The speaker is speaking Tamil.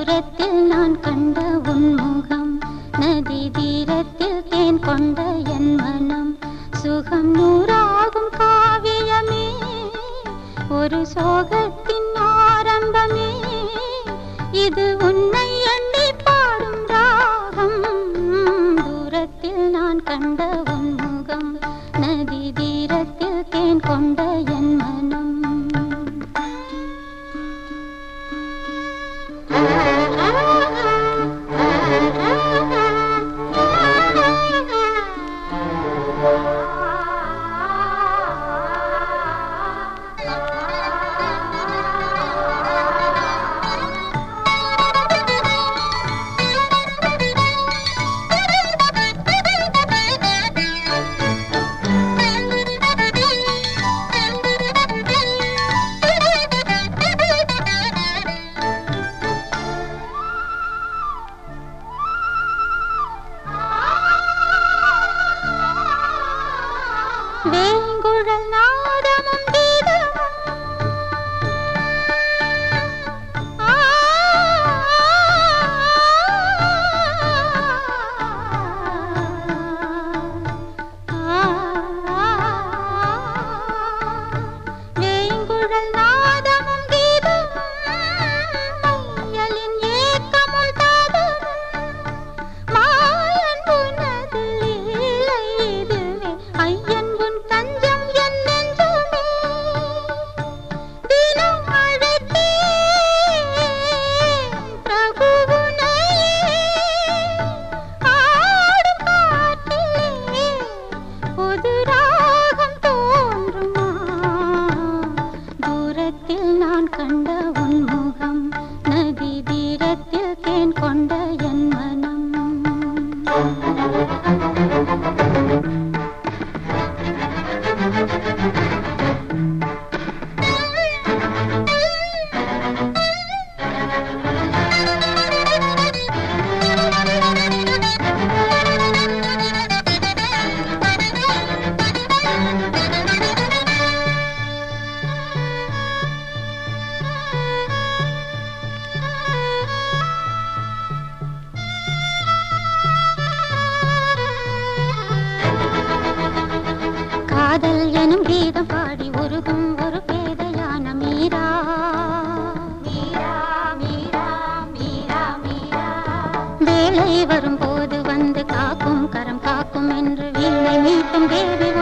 தூரத்தில் நான் கண்ட உன்முகம் நதி தீரத்தில் தேன் கொண்ட என் மனம் சுகம் நூறாகும் காவியமே ஒரு சோகத்தின் ஆரம்பமே இது உன்னை எண்ணி பாடும் ராகம் தூரத்தில் நான் கண்ட உன்முகம் நதி தீரத்தில் தேன் கொண்ட என் மனம் வேங்குழல் நாதமும் கீதமும் ஆ, வேங்குழல் நாதமும் கீதமும் மையலின் ஏக்கமும் தாதமும் மாயன் உனது லீலை இதுவே ஐயன் உன் தஞ்சம் என் நெஞ்சுமே தினம் அழைத்தே பிரபுவுனையே ஆடும் காற்றிலே புது ராகம் தோன்றுமா தூரத்தில் நான் கண்ட உன் முகம் நதி தீரத்தில் தேன் கொண்ட என் மனம் காதல் எனும் கீதம் பாடி உருகும் ஒரு பேதையான மீரா மீரா மீரா மீரா மீரா வேலை வரும்போது வந்து காக்கும் கரம் காக்கும் என்று வீணை மீட்டும் தேவி